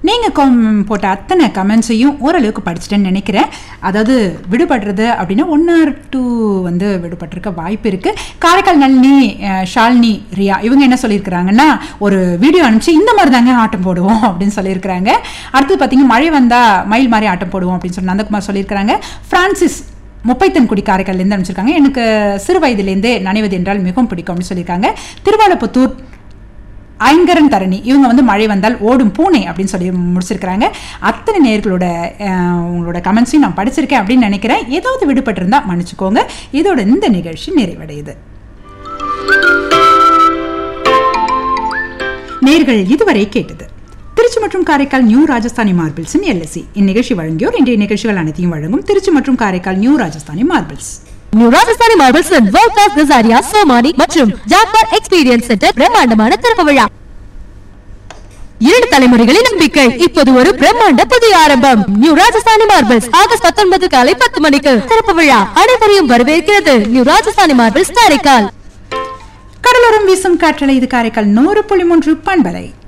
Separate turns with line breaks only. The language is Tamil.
நீங்கள் com போட்ட அத்தனை கமெண்ட்ஸையும் ஓரளவுக்கு படிச்சிட்டேன்னு நினைக்கிறேன் அதாவது விடுபடுறது அப்படின்னா ஒன் ஆர் டூ வந்து விடுபட்டிருக்க வாய்ப்பு இருக்குது காரைக்கால் நளினி அஹ், ஷாலினி ரியா இவங்க என்ன சொல்லியிருக்கிறாங்கன்னா ஒரு வீடியோ அனுப்பிச்சு இந்த மாதிரி தாங்க ஆட்டம் போடுவோம் அப்படின்னு சொல்லியிருக்கிறாங்க அடுத்து பார்த்தீங்கன்னா மழை வந்தால் மயில் மாதிரி ஆட்டம் போடுவோம் அப்படின்னு சொல்லி நந்தகுமார் சொல்லியிருக்கிறாங்க ஃப்ரான்சிஸ் முப்பைத்தன்குடி காரைக்கால்லேருந்து அனுப்பிச்சிருக்காங்க எனக்கு சிறு வயதிலேருந்தே நனைவது என்றால் மிகவும் பிடிக்கும் அப்படின்னு சொல்லியிருக்காங்க திருவாலப்புத்தூர் ஐங்கரன் தரணி இவங்க வந்து மழை வந்தால் ஓடும் பூனை அப்படின்னு சொல்லி முடிச்சிருக்கிறாங்க அத்தனை நேர்களோட அஹ், உங்களோட கமெண்ட்ஸையும் நான் படிச்சிருக்கேன் அப்படின்னு நினைக்கிறேன் ஏதாவது விடுபட்டிருந்தா மன்னிச்சுக்கோங்க இதோட இந்த நிகழ்ச்சி நிறைவடையுது நேர்கள் இதுவரை கேட்டது திருச்சி மற்றும் காரைக்கால் நியூ ராஜஸ்தானி மார்பிள்ஸின் எல்எஸ்சி இந்நிகழ்ச்சி வழங்கியோர் இன்றைய நிகழ்ச்சிகள் அனைத்தையும் வழங்கும் திருச்சி மற்றும் Karaikal new Rajasthani marbles
new Rajasthani marbles world class Kajaria Somany மற்றும் ஜாக்வார் எக்ஸ்பீரியன்ஸ் சென்டர் பிரம்மாண்டமான திறப்பு விழா இரண்டு தலைமுறைகளின் நம்பிக்கை இப்போது ஒரு பிரம்மாண்ட புதிய ஆரம்பம் நியூ ராஜஸ்தானி மார்பிள்ஸ் ஆகஸ்ட் பத்தொன்பது காலை பத்து மணிக்கு திறப்பு விழா அனைவரையும் வரவேற்கிறது நியூ ராஜஸ்தானி மார்பிள்ஸ் காரைக்கால்
கடலோரம் வீசும் காற்றலை இது காரைக்கால் நூறு புள்ளி மூன்று பண்பலை